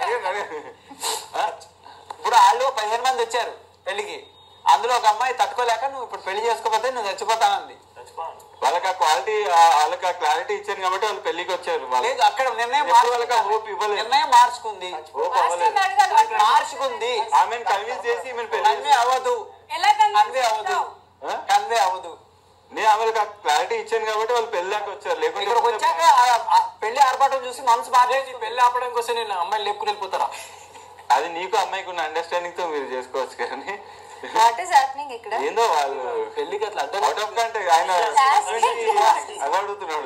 అడగండి, అడగండి. ఆ? ఇప్పుడు వాళ్ళు పదిహేను మంది వచ్చారు పెళ్లికి అందులో ఒక అమ్మాయి తట్టుకోలేక నువ్వు ఇప్పుడు పెళ్లి చేసుకోకపోతే నువ్వు చచ్చిపోతానంది వాళ్ళకి ఆ క్వాలిటీ వాళ్ళకి ఆ క్లారిటీ ఇచ్చాను కాబట్టి వాళ్ళు పెళ్లికి వచ్చారు వాళ్ళు లేదు అక్కడ నిర్ణయం ఎప్పుడు వాళ్ళకి ఆ hope ఇవ్వలేదు. నిర్ణయం మార్చుకుంది hope అవ్వలేదు మార్చుకుంది ఆమెను కన్విన్స్ చేసి ఈమెను పెళ్లి కన్వే అవ్వదు ఎలా కన్వే అవ్వదు ఆ? కన్వే అవ్వదు నేను ఆమెలకు ఆ క్లారిటీ ఇచ్చాను కాబట్టి వాళ్ళు పెళ్లి దాకా వచ్చారు లేకుంటే ఇక్కడికి వచ్చాక ఆ- ఆ పెళ్లి ఆర్భాటం చూసి మనసు మార్చేసి పెళ్లి ఆపడం కోసం నేను అమ్మాయిని లేపుకుని వెళ్ళిపోతారా అది నీకు అమ్మాయికి ఉన్న అండర్స్టాండింగ్ తో మీరు చేసుకోవచ్చు కానీ వాట్ ఈస్ హ్యాపెనింగ్ ఇక్కడ ఏందో వాళ్ళు పెళ్లికి అట్లా అడ్డం అవుట్ ఆఫ్ కంటే ఆయన అది అడుగుతున్నాడు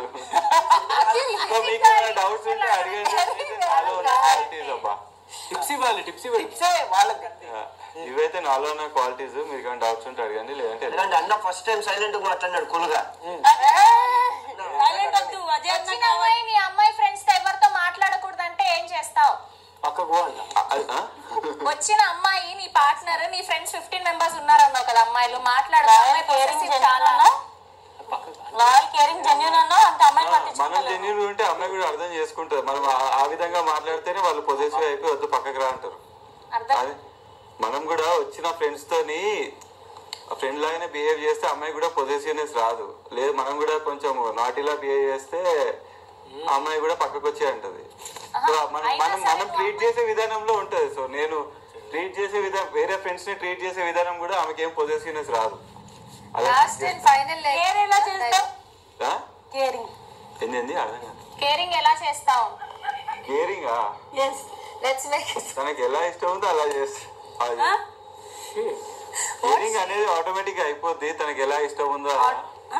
సో మీకు ఏమైనా డౌట్స్ ఉంటే అడగండి ఇవైతే నాలో ఉన్న క్వాలిటీస్ అబ్బా టిప్స్ ఇవ్వాలి టిప్స్ ఇవ్వాలి ఇచ్చే వాళ్ళకి ఆ, ఇవైతే నాలో ఉన్న క్వాలిటీస్ మీకు ఏమైనా డౌట్స్ ఉంటే అడగండి లేదంటే ఎందుకంటే అన్న ఫస్ట్ టైం సైలెంట్ మాట్లాడినాడు కూల్గా సైలెంట్ వద్దు అజయ్ అన్న వచ్చిన అమ్మాయి నీ అమ్మాయి ఫ్రెండ్స్ తో ఎవరితో మాట్లాడకూడదంటే ఏం చేస్తావు పక్కకు పో అంట ఆ, ఆ? వచ్చిన అమ్మాయి నీ పార్ట్నర్ నీ ఫ్రెండ్స్ ఫిఫ్టీన్ మెంబర్స్ ఉన్నారన్నావు కదా అమ్మాయిలు మాట్లాడు అమ్మాయి possessive చాలా లాయల్ కేరింగ్ జెన్యున్ అన్నా అంత అమ్మాయి మనం జెన్యున్ ఉంటే అమ్మాయి కూడా అర్థం చేసుకుంటారు మనం ఆ- ఆ విధంగా మాట్లాడితేనే వాళ్ళు పొజిటివ్ అయిపోయి వద్దు పక్కకి రా అంటారు అర్థం అది మనం కూడా వచ్చిన ఫ్రెండ్స్ తోని ఫ్రెండ్ లాగానే బిహేవ్ చేస్తే అమ్మాయి కూడా పొజిటివ్నెస్ రాదు లేదు మనం కూడా కొంచెం నాటిలా బిహేవ్ చేస్తే ఆ అమ్మాయి కూడా పక్కకు వచ్చే అంటది సో మనం మనం మనం ట్రీట్ చేసే విధానంలో ఉంటది సో నేను ట్రీట్ చేసే విధానం వేరే ఫ్రెండ్స్ ని ట్రీట్ చేసే విధానం కూడా ఆమెకి ఏం పొజిటివ్నెస్ రాదు అలా లాస్ట్ అండ్ ఫైనల్ కేర్ ఎలా చేస్తావు ఆ? కేరింగ్ ఏంది అర్థం కాదు కేరింగ్ ఎలా చేస్తావు కేరింగ్ ఎస్ లెట్స్ మేక్ తనకి ఎలా ఇష్టం ఉందో అలా చేస్తా కేరింగ్ అనేది ఆటోమేటిక్ అయిపోద్ది తనకి ఎలా ఇష్టం ఉందో అలా.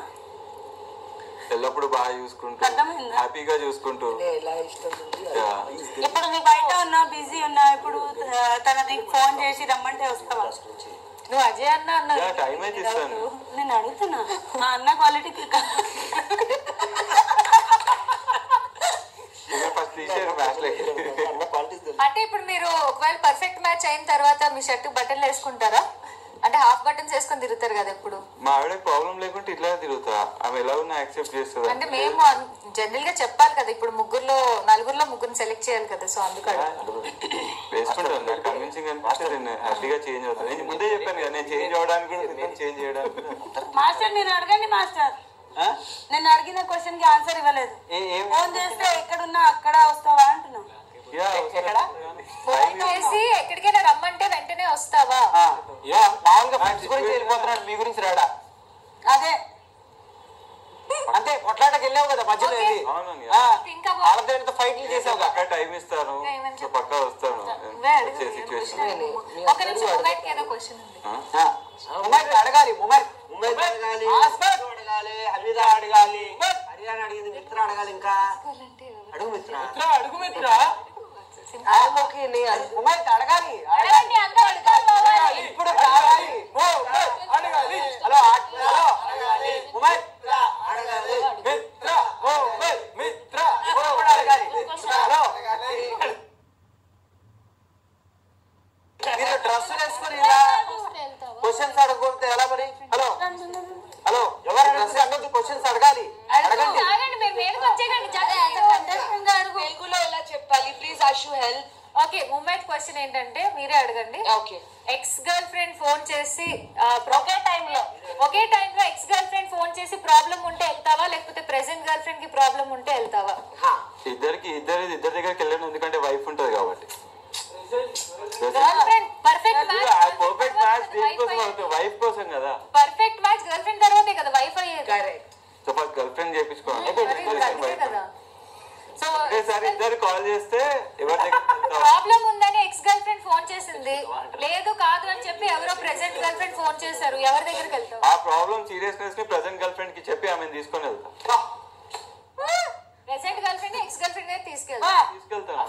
ఎల్లప్పుడు బాగా చూసుకుంటూ అర్థమైందా? హ్యాపీగా చూసుకుంటూ యా. ఇప్పుడు నీ బయట ఉన్నా బిజీ ఉన్నా ఇప్పుడు ఆ, తన నీకు ఫోన్ చేసి రమ్మంటే వస్తావా నువ్వు అజయ్ అన్న అన్నావు యా, టైం అయితే ఇస్తాను నేను అడుగుతున్నా మా అన్న క్వాలిటీకి ఫస్ట్ తీసాను మ్యాచ్ అన్న క్వాలిటీస్ తెలుసు అంటే ఇప్పుడు మీరు ఒకవేళ పర్ఫెక్ట్ మ్యాచ్ అయిన తర్వాత మీ షర్ట్ బటన్లు వేసుకుంటారా అంటే హాఫ్ బటన్స్ వేసుకొని తిరుగుతారు కదా ఎప్పుడు మా ఆవిడ ప్రాబ్లం లేకుంటే ఇట్లానే తిరుగుతా ఆమె ఎలా ఉన్నా యాక్సెప్ట్ చేస్తుంది అంటే మేము జనరల్ గా చెప్పాలి కదా ఇప్పుడు ముగ్గురులో నలుగురిలో ముగ్గురిని సెలెక్ట్ చేయాలి కదా సో అందుకు అడుగుతున్నా. వేసుకుంటాను నాకు కన్విన్సింగ్ అనిపిస్తే నేను హ్యాపీగా చేంజ్ అవుతాను నేను ముందే చెప్పాను కదా నేను చేంజ్ అవ్వడానికి కూడా సిద్ధం చేంజ్ చేయడానికి కూడా. మాస్టర్ నేను అడగండి మాస్టర్ ఆ? నేను అడిగిన క్వశ్చన్ కి ఆన్సర్ ఇవ్వలేదు ఏ- ఏం ఫోన్ చేస్తే ఎక్కడున్నా అక్కడ వస్తావా అంటున్నా యా, ఎక్కడ ఫోన్ చేసి ఎక్కడికైనా రమ్మంటే వెంటనే వస్తావా ఆ, ఏ, మామూలుగా ఫ్రెండ్స్ గురించి వెళ్ళిపోతున్నాడు మీ గురించి రాడా అదే అంతే కొట్లాటకి వెళ్ళావు కదా మధ్యలో Okay. వెళ్ళి అవునవును. ఇంకా బాగుంది. వాళ్ళతో ఫైట్లు చేసావు కదా పక్కా టైం ఇస్తాను ఇంకా ఏమని సో పక్కా వస్తాను నువ్వే అడుగు, వచ్చే ఏం సిచ్యువేషన్ question? ఒక నిమిషం మొబైల్కి ఏదో క్వశ్చన్ ఉంది మొబైల్ అడగాలి మొబైల్ ముంబై అడగాలి ఆస్పర్. అడగాలి హమీదా అడగాలి హరియానా అడిగింది మిత్ర అడగాలి ఇంకా అడుగు మిత్ర అడుగు మిత్ర మొబైల్ అడగాలి అడగాలి అడగండి, అందరూ అడగాలి. ఇప్పుడు కావాలి మొబైల్ అడగాలి హలో ఆ- హలో మొబైల్ అడగాలి మిత్ర మొబైల్ మిత్ర మొబైల్ అడగాలి హలో మీరు డ్రెస్ వేసుకొని ఇలా క్వశ్చన్స్ అడగకపోతే ఎలా మరి హలో హలో ఎవరు డ్రెస్ అన్నది క్వశ్చన్స్ అడగాలి అడగండి ఆగండి మీరు మీదకి వచ్చేయండి తెలుగులో ఎలా చెప్పాలి please Ashu help okay moment question ఏంటంటే మీరే అడగండి okay ex girlfriend phone చేసి ఆ, ఒకే టైంలో ఒకే టైంలో ఎక్స్ గర్ల్ ఫ్రెండ్ ఫోన్ చేసి ప్రాబ్లం ఉంటే వెళ్తావా లేకపోతే ప్రెసెంట్ గర్ల్ ఫ్రెండ్ కి ప్రాబ్లం ఉంటే వెళ్తావా ఇద్దరికి ఇద్దరు ఇద్దరి దగ్గరికి వెళ్ళాను ఎందుకంటే వైఫ్ ఉంటది కాబట్టి girlfriend perfect perfect match దేనికోసం అవుతుంది వైఫ్ కోసం కదా పర్ఫెక్ట్ మ్యాచ్ గర్ల్ ఫ్రెండ్ తర్వాతే కదా వైఫ్ అయ్యేది సో ఫస్ట్ గర్ల్ ఫ్రెండ్ చేయించుకోవాలి మరి అంతే కదా సో ఒకేసారి ఇద్దరు కాల్ చేస్తే ఎవరి దగ్గర వెళ్తావు? ప్రాబ్లం ఉందని ఎక్స్ గర్ల్ ఫ్రెండ్ ఫోన్ చేసింది లేదు కాదు అని చెప్పి ఎవరో ప్రెసెంట్ గర్ల్ ఫ్రెండ్ ఫోన్ చేశారు ఎవరి దగ్గరికి వెళ్తావు ఆ ప్రాబ్లం సీరియస్నెస్ ని ప్రజెంట్ గర్ల్ ఫ్రెండ్ కి చెప్పి ఆమెను తీసుకొని వెళ్తా present girlfriend ex girlfriend తీసుకెళ్తా తీసుకెళ్తాను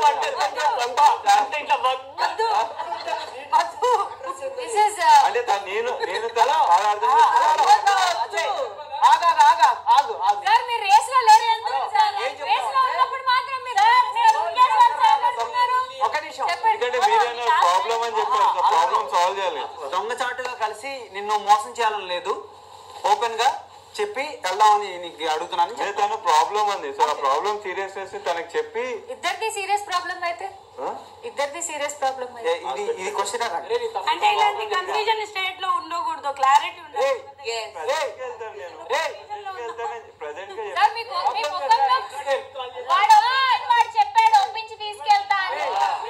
దిస్ ఇస్ అంటే తను నేను నేను తల వాడు అర్థం చేసుకున్నాడు. ఆగా ఆగా ఆగు ఆగు సార్ మీరు రేస్ లో లేరు రేస్ లో ఉన్నప్పుడు మాత్రం మీరు మీరు ఊరికే సార్ మాట్లాడుతున్నారు. ఒక నిమిషం చెప్పండి ఎందుకంటే మీరేనా ప్రాబ్లం అని చెప్పారు ప్రాబ్లం సాల్వ్ చేయాలి దొంగచాటుగా కలిసి నిన్ను మోసం చేయాలని లేదు ఓపెన్ గా చెప్పి వెళ్దామని నీకు అడుగుతున్నాను అదే తను ప్రాబ్లం అంది సో ఆ ప్రాబ్లం సీరియస్నెస్ తనకి చెప్పి ఇద్దరికి సీరియస్ ప్రాబ్లం అయితే ఆ? సీరియస్ ప్రాబ్లం ఏ, ఇది ఇది క్వశ్చన్ అంటే ఇలాంటి కన్ఫ్యూజన్ స్టేట్ లో ఉండకూడదు క్లారిటీ ఉండాలి ప్రజెంట్ గా సార్ మీకు మీ ముఖంలో వాడు వాడు చెప్పాడు ఒప్పించి తీసుకెళ్తా అని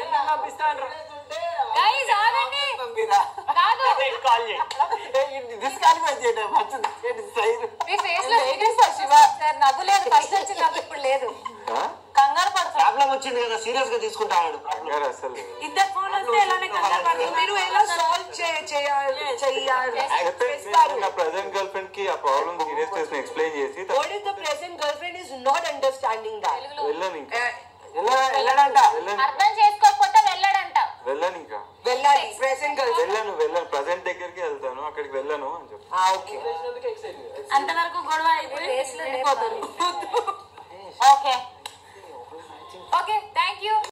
గైస్ ఆగండి కాదు డిస్కాలిఫై చేయడం మంచిది సైడ్ మీ ఫేస్ లో సార్ నవ్వు లేదు ఫస్ట్ వచ్చి నవ్వు ఇప్పుడు లేదు కంగారు పడతారు ప్రాబ్లం వచ్చింది కదా సీరియస్ గా తీసుకుంటాడు బంగారు అసలు ఇద్దరు ఫోన్ వస్తే ఎలానే కంగారు పడతారు మీరు ఎలా సాల్వ్ చేయాలి చెయ్యాలి నా ప్రజెంట్ గర్ల్ ఫ్రెండ్ కి ఆ ప్రాబ్లమ్ సీరియస్నెస్ ఎక్స్ప్లెయిన్ చేసి What if the present girlfriend is not understanding that? వెళ్ళను ఇంకా వెళ్ళడంట వెళ్ళను అర్థం చేసుకోకపోతే వెళ్ళాడంట వెళ్ళను ఇంకా వెళ్ళాలి present girlfriend. వెళ్ళను వెళ్ళను ప్రజెంట్ దగ్గరికి వెళ్తాను అక్కడికి వెళ్ళను అని చెప్పి Ah, okay. అంతవరకు గొడవ అయిపోయి ఫేస్ లో వెళ్ళిపోతారు ఓకే ఓకే థ్యాంక్ యూ